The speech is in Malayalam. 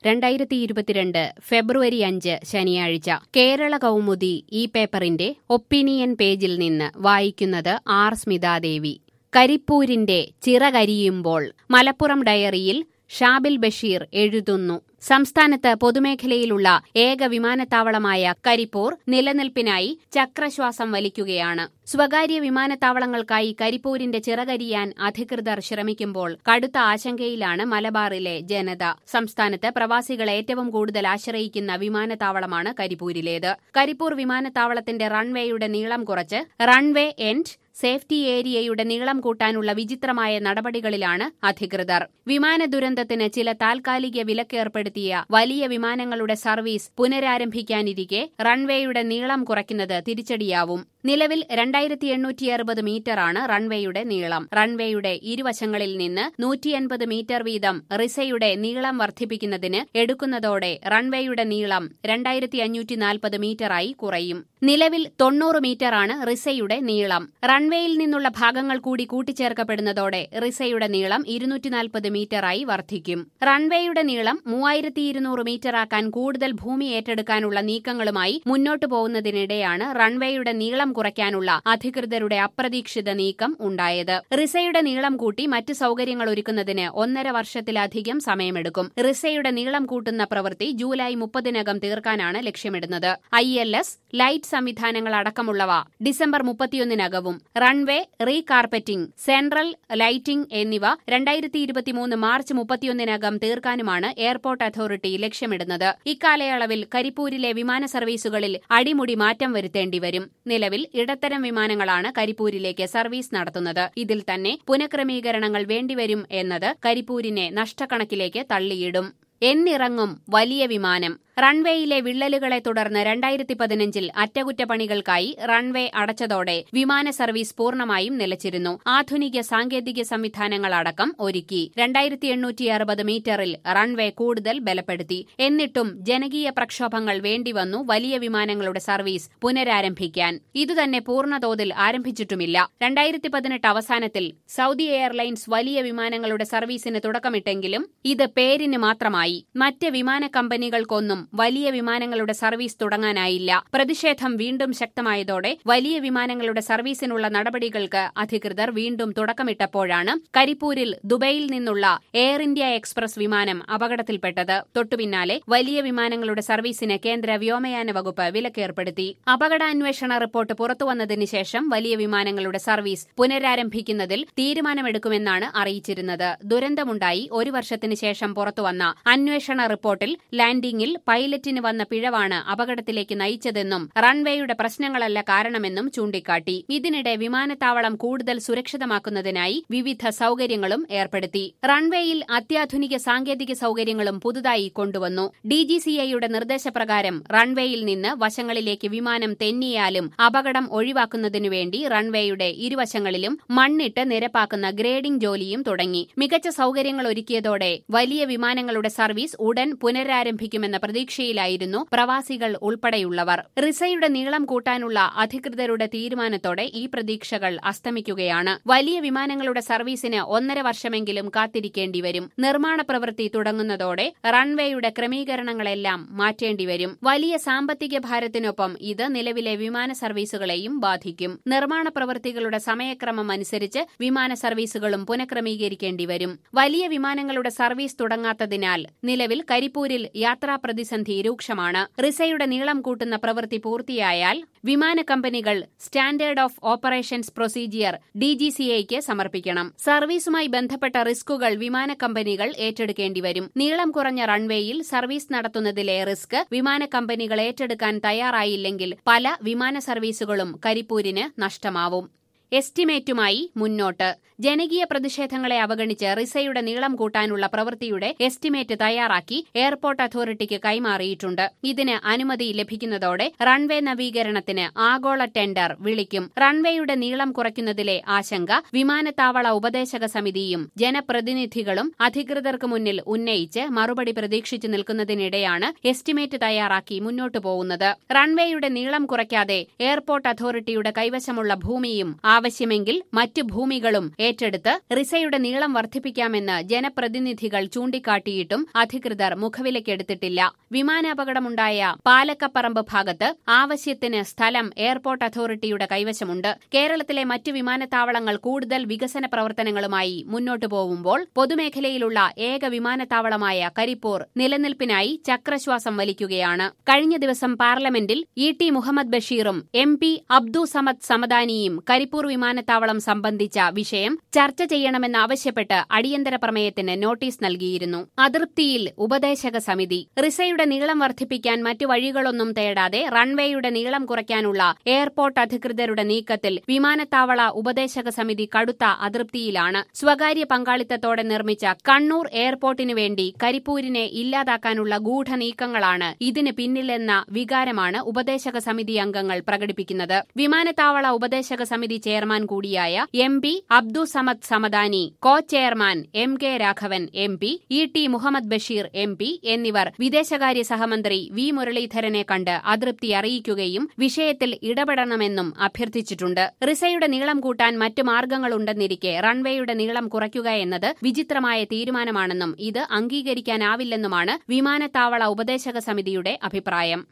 രണ്ടായിരത്തി ഇരുപത്തിരണ്ട് ഫെബ്രുവരി അഞ്ച് ശനിയാഴ്ച കേരള കൗമുദി ഈ പേപ്പറിന്റെ ഒപ്പീനിയൻ പേജിൽ നിന്ന് വായിക്കുന്നത് ആർ സ്മിതാദേവി കരിപ്പൂരിന്റെ ചിറകരിയുമ്പോൾ മലപ്പുറം ഡയറിയിൽ ഷാബിൽ ബഷീർ എഴുതുന്നു സംസ്ഥാനത്ത് പൊതുമേഖലയിലുള്ള ഏക വിമാനത്താവളമായ കരിപ്പൂർ നിലനിൽപ്പിനായി ചക്രശ്വാസം വലിക്കുകയാണ് സ്വകാര്യ വിമാനത്താവളങ്ങൾക്കായി കരിപ്പൂരിന്റെ ചിറകരിയാൻ അധികൃതർ ശ്രമിക്കുമ്പോൾ കടുത്ത ആശങ്കയിലാണ് മലബാറിലെ ജനത സംസ്ഥാനത്ത് പ്രവാസികൾ ഏറ്റവും കൂടുതൽ ആശ്രയിക്കുന്ന വിമാനത്താവളമാണ് കരിപ്പൂരിലേത് കരിപ്പൂർ വിമാനത്താവളത്തിന്റെ റൺവേയുടെ നീളം കുറച്ച് റൺവേ എൻഡ് സേഫ്റ്റി ഏരിയയുടെ നീളം കൂട്ടാനുള്ള വിചിത്രമായ നടപടികളിലാണ് അധികൃതർ വിമാന ദുരന്തത്തിന് ചില താൽക്കാലിക വിലക്കേർപ്പെടുത്തിയ വലിയ വിമാനങ്ങളുടെ സർവീസ് പുനരാരംഭിക്കാനിരിക്കെ റൺവേയുടെ നീളം കുറയ്ക്കുന്നത് തിരിച്ചടിയാവും നിലവിൽ രണ്ടായിരത്തി എണ്ണൂറ്റി അറുപത് മീറ്ററാണ് റൺവേയുടെ നീളം റൺവേയുടെ ഇരുവശങ്ങളിൽ നിന്ന് നൂറ്റി എൺപത് മീറ്റർ വീതം റിസയുടെ നീളം വർദ്ധിപ്പിക്കുന്നതിന് എടുക്കുന്നതോടെ റൺവേയുടെ നീളം രണ്ടായിരത്തി അഞ്ഞൂറ്റി നാൽപ്പത് മീറ്ററായി കുറയും നിലവിൽ തൊണ്ണൂറ് മീറ്ററാണ് റിസയുടെ നീളം റൺവേയിൽ നിന്നുള്ള ഭാഗങ്ങൾ കൂടി കൂട്ടിച്ചേർക്കപ്പെടുന്നതോടെ റിസയുടെ നീളം ഇരുന്നൂറ്റി നാൽപ്പത് മീറ്ററായി വർദ്ധിക്കും റൺവേയുടെ നീളം മൂവായിരത്തി ഇരുന്നൂറ് മീറ്ററാക്കാൻ കൂടുതൽ ഭൂമി ഏറ്റെടുക്കാനുള്ള നീക്കങ്ങളുമായി മുന്നോട്ടു പോകുന്നതിനിടെയാണ് റൺവേയുടെ നീളം കുറയ്ക്കാനുള്ള അധികൃതരുടെ അപ്രതീക്ഷിത നീക്കം ഉണ്ടായത് റിസയുടെ നീളം കൂട്ടി മറ്റ് സൌകര്യങ്ങൾ ഒരുക്കുന്നതിന് ഒന്നര വർഷത്തിലധികം സമയമെടുക്കും റിസയുടെ നീളം കൂട്ടുന്ന പ്രവൃത്തി ജൂലൈ മുപ്പതിനകം തീർക്കാനാണ് ലക്ഷ്യമിടുന്നത് ഐ എൽ എസ് ലൈറ്റ് സംവിധാനങ്ങൾ അടക്കമുള്ളവ ഡിസംബർ മുപ്പത്തിയൊന്നിനകവും റൺവേ റീകാർപ്പറ്റിംഗ് സെൻട്രൽ ലൈറ്റിംഗ് എന്നിവ രണ്ടായിരത്തി ഇരുപത്തിമൂന്ന് മാർച്ച് മുപ്പത്തിയൊന്നിനകം തീർക്കാനുമാണ് എയർപോർട്ട് അതോറിറ്റി ലക്ഷ്യമിടുന്നത് ഇക്കാലയളവിൽ കരിപ്പൂരിലെ വിമാന സർവീസുകളിൽ അടിമുടി മാറ്റം വരുത്തേണ്ടിവരും നിലവിൽ ഇടത്തരം വിമാനങ്ങളാണ് കരിപ്പൂരിലേക്ക് സർവീസ് നടത്തുന്നത് ഇതിൽ തന്നെ പുനഃക്രമീകരണങ്ങൾ വേണ്ടിവരും എന്നത് കരിപ്പൂരിനെ നഷ്ടക്കണക്കിലേക്ക് തള്ളിയിടും എന്നിറങ്ങും വലിയ വിമാനം റൺവേയിലെ വിള്ളലുകളെ തുടർന്ന് രണ്ടായിരത്തി പതിനഞ്ചിൽ അറ്റകുറ്റപ്പണികൾക്കായി റൺവേ അടച്ചതോടെ വിമാന സർവീസ് പൂർണ്ണമായും നിലച്ചിരുന്നു ആധുനിക സാങ്കേതിക സംവിധാനങ്ങൾ അടക്കം ഒരുക്കി രണ്ടായിരത്തി എണ്ണൂറ്റി അറുപത് മീറ്ററിൽ റൺവേ കൂടുതൽ ബലപ്പെടുത്തി എന്നിട്ടും ജനകീയ പ്രക്ഷോഭങ്ങൾ വേണ്ടിവന്നു വലിയ വിമാനങ്ങളുടെ സർവീസ് പുനരാരംഭിക്കാൻ ഇതുതന്നെ പൂർണ്ണതോതിൽ ആരംഭിച്ചിട്ടുമില്ല രണ്ടായിരത്തി പതിനെട്ട് അവസാനത്തിൽ സൗദി എയർലൈൻസ് വലിയ വിമാനങ്ങളുടെ സർവീസിന് തുടക്കമിട്ടെങ്കിലും ഇത് പേരിന് മാത്രമായി മറ്റ് വിമാന കമ്പനികൾക്കൊന്നും വലിയ വിമാനങ്ങളുടെ സർവീസ് തുടങ്ങാനായില്ല പ്രതിഷേധം വീണ്ടും ശക്തമായതോടെ വലിയ വിമാനങ്ങളുടെ സർവീസിനുള്ള നടപടികൾക്ക് അധികൃതർ വീണ്ടും തുടക്കമിട്ടപ്പോഴാണ് കരിപ്പൂരിൽ ദുബൈയിൽ നിന്നുള്ള എയർ ഇന്ത്യ എക്സ്പ്രസ് വിമാനം അപകടത്തിൽപ്പെട്ടത് തൊട്ടുപിന്നാലെ വലിയ വിമാനങ്ങളുടെ സർവീസിന് കേന്ദ്ര വ്യോമയാന വകുപ്പ് വിലക്കേർപ്പെടുത്തി അപകടാന്വേഷണ റിപ്പോർട്ട് പുറത്തുവന്നതിന് ശേഷം വലിയ വിമാനങ്ങളുടെ സർവീസ് പുനരാരംഭിക്കുന്നതിൽ തീരുമാനമെടുക്കുമെന്നാണ് അറിയിച്ചിരുന്നത് ദുരന്തമുണ്ടായി ഒരു വർഷത്തിന് ശേഷം പുറത്തുവന്ന അന്വേഷണ റിപ്പോർട്ടിൽ ലാൻഡിംഗിൽ പൈലറ്റിന് വന്ന പിഴവാണ് അപകടത്തിലേക്ക് നയിച്ചതെന്നും റൺവേയുടെ പ്രശ്നങ്ങളല്ല കാരണമെന്നും ചൂണ്ടിക്കാട്ടി ഇതിനിടെ വിമാനത്താവളം കൂടുതൽ സുരക്ഷിതമാക്കുന്നതിനായി വിവിധ സൌകര്യങ്ങളും ഏർപ്പെടുത്തി റൺവേയിൽ അത്യാധുനിക സാങ്കേതിക സൌകര്യങ്ങളും പുതുതായി കൊണ്ടുവന്നു ഡിജിസിഐയുടെ നിർദ്ദേശപ്രകാരം റൺവേയിൽ നിന്ന് വശങ്ങളിലേക്ക് വിമാനം തെന്നിയാലും അപകടം ഒഴിവാക്കുന്നതിനുവേണ്ടി റൺവേയുടെ ഇരുവശങ്ങളിലും മണ്ണിട്ട് നിരപ്പാക്കുന്ന ഗ്രേഡിംഗ് ജോലിയും തുടങ്ങി മികച്ച സൌകര്യങ്ങൾ ഒരുക്കിയതോടെ വലിയ വിമാനങ്ങളുടെ സർവീസ് ഉടൻ പുനരാരംഭിക്കുമെന്ന പ്രതീക്ഷയിലായിരുന്നു പ്രവാസികൾ ഉൾപ്പെടെയുള്ളവർ റിസയുടെ നീളം കൂട്ടാനുള്ള അധികൃതരുടെ തീരുമാനത്തോടെ ഈ പ്രതീക്ഷകൾ അസ്തമിക്കുകയാണ് വലിയ വിമാനങ്ങളുടെ സർവീസിന് ഒന്നര വർഷമെങ്കിലും കാത്തിരിക്കേണ്ടി വരും നിർമ്മാണ പ്രവൃത്തി തുടങ്ങുന്നതോടെ റൺവേയുടെ ക്രമീകരണങ്ങളെല്ലാം മാറ്റേണ്ടിവരും വലിയ സാമ്പത്തിക ഭാരത്തിനൊപ്പം ഇത് നിലവിലെ വിമാന സർവീസുകളെയും ബാധിക്കും നിർമ്മാണ പ്രവൃത്തികളുടെ സമയക്രമം അനുസരിച്ച് വിമാന സർവീസുകളും പുനഃക്രമീകരിക്കേണ്ടി വരും വലിയ വിമാനങ്ങളുടെ സർവീസ് തുടങ്ങാത്തതിനാൽ നിലവിൽ കരിപ്പൂരിൽ യാത്രാ പ്രതിസന്ധി രൂക്ഷമാണ് റിസയുടെ നീളം കൂട്ടുന്ന പ്രവൃത്തി പൂർത്തിയായാൽ വിമാന കമ്പനികൾ സ്റ്റാൻഡേർഡ് ഓഫ് ഓപ്പറേഷൻസ് പ്രൊസീജിയർ ഡിജിസിഐക്ക് സമർപ്പിക്കണം സർവീസുമായി ബന്ധപ്പെട്ട റിസ്കുകൾ വിമാന കമ്പനികൾ ഏറ്റെടുക്കേണ്ടി വരും നീളം കുറഞ്ഞ റൺവേയിൽ സർവീസ് നടത്തുന്നതിലെ റിസ്ക് വിമാന കമ്പനികൾ ഏറ്റെടുക്കാൻ തയ്യാറായില്ലെങ്കിൽ പല വിമാന സർവീസുകളും കരിപ്പൂരിന് നഷ്ടമാവും എസ്റ്റിമേറ്റുമായി മുന്നോട്ട് ജനകീയ പ്രതിഷേധങ്ങളെ അവഗണിച്ച് റിസയുടെ നീളം കൂട്ടാനുള്ള പ്രവൃത്തിയുടെ എസ്റ്റിമേറ്റ് തയ്യാറാക്കി എയർപോർട്ട് അതോറിറ്റിക്ക് കൈമാറിയിട്ടുണ്ട് ഇതിന് അനുമതി ലഭിക്കുന്നതോടെ റൺവേ നവീകരണത്തിന് ആഗോള ടെൻഡർ വിളിക്കും റൺവേയുടെ നീളം കുറയ്ക്കുന്നതിലെ ആശങ്ക വിമാനത്താവള ഉപദേശക സമിതിയും ജനപ്രതിനിധികളും അധികൃതർക്ക് മുന്നിൽ ഉന്നയിച്ച് മറുപടി പ്രതീക്ഷിച്ചു നിൽക്കുന്നതിനിടെയാണ് എസ്റ്റിമേറ്റ് തയ്യാറാക്കി മുന്നോട്ടു പോകുന്നത് റൺവേയുടെ നീളം കുറയ്ക്കാതെ എയർപോർട്ട് അതോറിറ്റിയുടെ കൈവശമുള്ള ഭൂമിയും ആവശ്യമെങ്കിൽ മറ്റു ഭൂമികളും ഏറ്റെടുത്ത് റിസയുടെ നീളം വർദ്ധിപ്പിക്കാമെന്ന് ജനപ്രതിനിധികൾ ചൂണ്ടിക്കാട്ടിയിട്ടും അധികൃതർ മുഖവിലക്കെടുത്തിട്ടില്ല വിമാനാപകടമുണ്ടായ പാലക്കപ്പറമ്പ് ഭാഗത്ത് ആവശ്യത്തിന് സ്ഥലം എയർപോർട്ട് അതോറിറ്റിയുടെ കൈവശമുണ്ട് കേരളത്തിലെ മറ്റു വിമാനത്താവളങ്ങൾ കൂടുതൽ വികസന പ്രവർത്തനങ്ങളുമായി മുന്നോട്ടു പോകുമ്പോൾ പൊതുമേഖലയിലുള്ള ഏക വിമാനത്താവളമായ കരിപ്പൂർ നിലനിൽപ്പിനായി ചക്രശ്വാസം വലിക്കുകയാണ് കഴിഞ്ഞ ദിവസം പാർലമെന്റിൽ ഇ ടി മുഹമ്മദ് ബഷീറും എം പി അബ്ദു സമദ് സമദാനിയും കരിപ്പൂർ വിമാനത്താവളം സംബന്ധിച്ച വിഷയം ചർച്ച ചെയ്യണമെന്നാവശ്യപ്പെട്ട് അടിയന്തര പ്രമേയത്തിന് നോട്ടീസ് നൽകിയിരുന്നു അതൃപ്തിയിൽ ഉപദേശക സമിതി റിസയുടെ നീളം വർദ്ധിപ്പിക്കാൻ മറ്റു വഴികളൊന്നും തേടാതെ റൺവേയുടെ നീളം കുറയ്ക്കാനുള്ള എയർപോർട്ട് അധികൃതരുടെ നീക്കത്തിൽ വിമാനത്താവള ഉപദേശക സമിതി കടുത്ത അതൃപ്തിയിലാണ് സ്വകാര്യ പങ്കാളിത്തത്തോടെ നിർമ്മിച്ച കണ്ണൂർ എയർപോർട്ടിനു വേണ്ടി കരിപ്പൂരിനെ ഇല്ലാതാക്കാനുള്ള ഗൂഢനീക്കങ്ങളാണ് ഇതിന് പിന്നിലെന്ന വികാരമാണ് ഉപദേശക സമിതി അംഗങ്ങൾ പ്രകടിപ്പിക്കുന്നത് വിമാനത്താവള ഉപദേശക സമിതി ചെയർമാൻ കൂടിയായ M P Abdu Samad Samadani co chairman M K Raghavan M P E T Muhammad Basheer M P എന്നിവർ വിദേശകാര്യ സഹമന്ത്രി വി മുരളീധരനെ കണ്ട് അതൃപ്തി അറിയിക്കുകയും വിഷയത്തിൽ ഇടപെടണമെന്നും അഭ്യർത്ഥിച്ചിട്ടുണ്ട് റിസയുടെ നീളം കൂട്ടാൻ മറ്റു മാർഗങ്ങളുണ്ടെന്നിരിക്കെ റൺവേയുടെ നീളം കുറയ്ക്കുക എന്നത് വിചിത്രമായ തീരുമാനമാണെന്നും ഇത് അംഗീകരിക്കാനാവില്ലെന്നുമാണ് വിമാനത്താവള ഉപദേശക സമിതിയുടെ അഭിപ്രായം